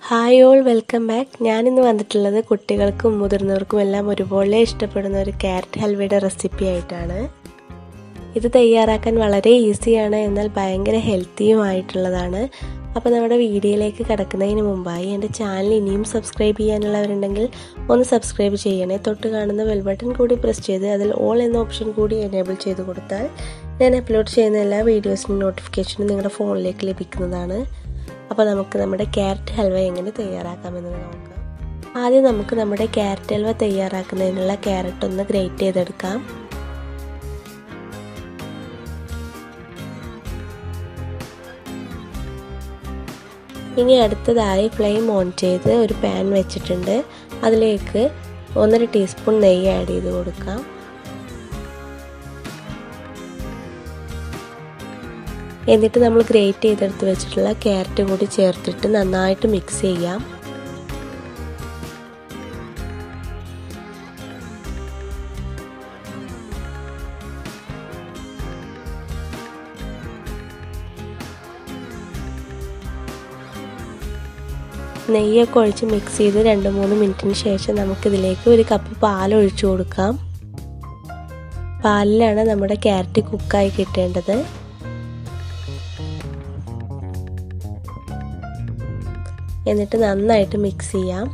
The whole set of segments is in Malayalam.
ഹായ് ഓൾ വെൽക്കം ബാക്ക് ഞാനിന്ന് വന്നിട്ടുള്ളത് കുട്ടികൾക്കും മുതിർന്നവർക്കും എല്ലാം ഒരുപോലെ ഇഷ്ടപ്പെടുന്ന ഒരു ക്യാരറ്റ് ഹൽവയുടെ റെസിപ്പി ആയിട്ടാണ് ഇത് തയ്യാറാക്കാൻ വളരെ ഈസിയാണ് എന്നാൽ ഭയങ്കര ഹെൽത്തിയുമായിട്ടുള്ളതാണ് അപ്പോൾ നമ്മുടെ വീഡിയോയിലേക്ക് കിടക്കുന്നതിന് മുമ്പായി എൻ്റെ ചാനൽ ഇനിയും സബ്സ്ക്രൈബ് ചെയ്യാനുള്ളവരുണ്ടെങ്കിൽ ഒന്ന് സബ്സ്ക്രൈബ് ചെയ്യണേ തൊട്ട് കാണുന്ന ബെൽ ബട്ടൺ കൂടി പ്രസ് ചെയ്ത് അതിൽ ഓൾ എന്ന ഓപ്ഷൻ കൂടി എനേബിൾ ചെയ്ത് കൊടുത്താൽ ഞാൻ അപ്ലോഡ് ചെയ്യുന്ന എല്ലാ വീഡിയോസിനും നോട്ടിഫിക്കേഷനും നിങ്ങളുടെ ഫോണിലേക്ക് ലഭിക്കുന്നതാണ് അപ്പോൾ നമുക്ക് നമ്മുടെ ക്യാരറ്റ് ഹൽവ എങ്ങനെ തയ്യാറാക്കാമെന്ന് നോക്കാം ആദ്യം നമുക്ക് നമ്മുടെ ക്യാരറ്റ് ഹൽവ തയ്യാറാക്കുന്നതിനുള്ള ക്യാരറ്റ് ഒന്ന് ഗ്രേറ്റ് ചെയ്തെടുക്കാം ഇനി അടുത്തതായി ഫ്ലെയിം ഓൺ ചെയ്ത് ഒരു പാൻ വെച്ചിട്ടുണ്ട് അതിലേക്ക് ഒന്നര ടീസ്പൂൺ നെയ്യ് ആഡ് ചെയ്ത് കൊടുക്കാം എന്നിട്ട് നമ്മൾ ഗ്രേറ്റ് ചെയ്തെടുത്ത് വെച്ചിട്ടുള്ള ക്യാരറ്റ് കൂടി ചേർത്തിട്ട് നന്നായിട്ട് മിക്സ് ചെയ്യാം നെയ്യൊക്കെ ഒഴിച്ച് മിക്സ് ചെയ്ത് രണ്ട് മൂന്ന് മിനിറ്റിന് ശേഷം നമുക്കിതിലേക്ക് ഒരു കപ്പ് പാൽ ഒഴിച്ചു കൊടുക്കാം പാലിലാണ് നമ്മുടെ ക്യാരറ്റ് കുക്കായി കിട്ടേണ്ടത് എന്നിട്ട് നന്നായിട്ട് മിക്സ് ചെയ്യാം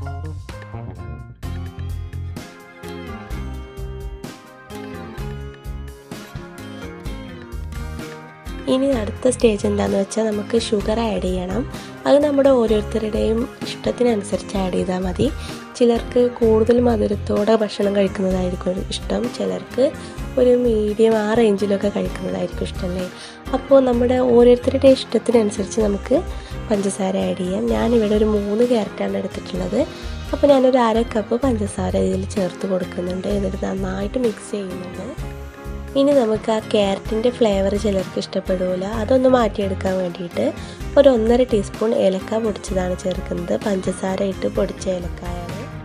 ഇനി അടുത്ത സ്റ്റേജ് എന്താണെന്ന് വെച്ചാൽ നമുക്ക് ഷുഗർ ആഡ് ചെയ്യണം അത് നമ്മുടെ ഓരോരുത്തരുടെയും ഇഷ്ടത്തിനനുസരിച്ച് ആഡ് ചെയ്താൽ മതി ചിലർക്ക് കൂടുതൽ മധുരത്തോടെ ഭക്ഷണം കഴിക്കുന്നതായിരിക്കും ഇഷ്ടം ചിലർക്ക് ഒരു മീഡിയം ആ റേഞ്ചിലൊക്കെ കഴിക്കുന്നതായിരിക്കും ഇഷ്ടമല്ലേ അപ്പോൾ നമ്മുടെ ഓരോരുത്തരുടെ ഇഷ്ടത്തിനനുസരിച്ച് നമുക്ക് പഞ്ചസാര ആഡ് ചെയ്യാം ഞാനിവിടെ ഒരു മൂന്ന് ക്യാരറ്റാണ് എടുത്തിട്ടുള്ളത് അപ്പോൾ ഞാനൊരു അര കപ്പ് പഞ്ചസാര ഇതിൽ ചേർത്ത് കൊടുക്കുന്നുണ്ട് എന്നിട്ട് നന്നായിട്ട് മിക്സ് ചെയ്യുന്നുണ്ട് ഇനി നമുക്ക് ആ ക്യാരറ്റിൻ്റെ ഫ്ലേവർ ചിലർക്ക് ഇഷ്ടപ്പെടില്ല അതൊന്ന് മാറ്റിയെടുക്കാൻ വേണ്ടിയിട്ട് ഒരു ഒന്നര ടീസ്പൂൺ ഏലക്ക പൊടിച്ചതാണ് ചേർക്കുന്നത് പഞ്ചസാര ഇട്ട് പൊടിച്ച ഏലക്കായാണ്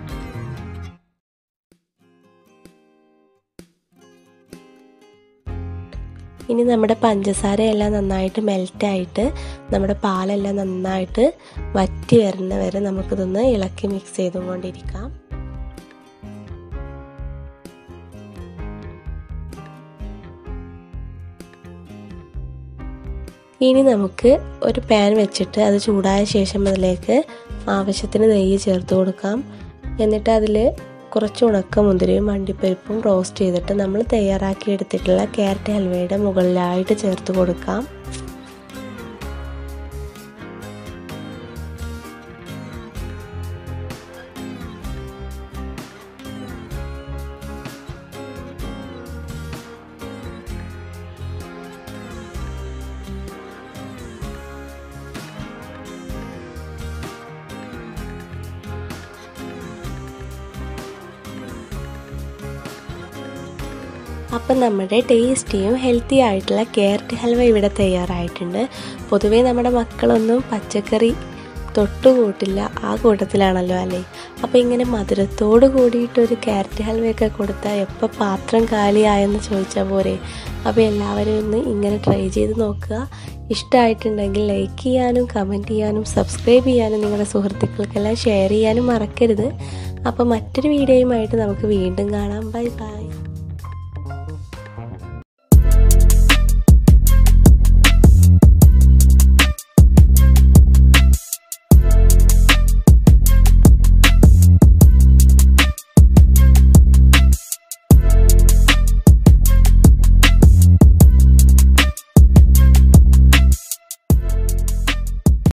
ഇനി നമ്മുടെ പഞ്ചസാരയെല്ലാം നന്നായിട്ട് മെൽറ്റായിട്ട് നമ്മുടെ പാലെല്ലാം നന്നായിട്ട് വറ്റി വരുന്ന വരെ നമുക്കിതൊന്ന് ഇളക്കി മിക്സ് ചെയ്തുകൊണ്ടിരിക്കാം ഇനി നമുക്ക് ഒരു പാൻ വെച്ചിട്ട് അത് ചൂടായ ശേഷം അതിലേക്ക് ആവശ്യത്തിന് നെയ്യ് ചേർത്ത് കൊടുക്കാം എന്നിട്ട് അതിൽ കുറച്ച് ഉണക്ക മുന്തിരിയും അണ്ടിപ്പരിപ്പും റോസ്റ്റ് ചെയ്തിട്ട് നമ്മൾ തയ്യാറാക്കി എടുത്തിട്ടുള്ള ക്യാരറ്റ് ഹൽവയുടെ മുകളിലായിട്ട് ചേർത്ത് കൊടുക്കാം അപ്പം നമ്മുടെ ടേസ്റ്റിയും ഹെൽത്തി ആയിട്ടുള്ള ക്യാരറ്റ് ഹൽവ ഇവിടെ തയ്യാറായിട്ടുണ്ട് പൊതുവേ നമ്മുടെ മക്കളൊന്നും പച്ചക്കറി തൊട്ടുകൂട്ടില്ല ആ കൂട്ടത്തിലാണല്ലോ അല്ലേ അപ്പോൾ ഇങ്ങനെ മധുരത്തോട് കൂടിയിട്ട് ഒരു ക്യാരറ്റ് ഹൽവയൊക്കെ കൊടുത്താൽ എപ്പോൾ പാത്രം കാലിയായെന്ന് ചോദിച്ചാൽ പോരെ അപ്പോൾ എല്ലാവരും ഒന്ന് ഇങ്ങനെ ട്രൈ ചെയ്ത് നോക്കുക ഇഷ്ടമായിട്ടുണ്ടെങ്കിൽ ലൈക്ക് ചെയ്യാനും കമൻറ്റ് ചെയ്യാനും സബ്സ്ക്രൈബ് ചെയ്യാനും നിങ്ങളുടെ സുഹൃത്തുക്കൾക്കെല്ലാം ഷെയർ ചെയ്യാനും മറക്കരുത് അപ്പോൾ മറ്റൊരു വീഡിയോയുമായിട്ട് നമുക്ക് വീണ്ടും കാണാം ബൈ ബൈ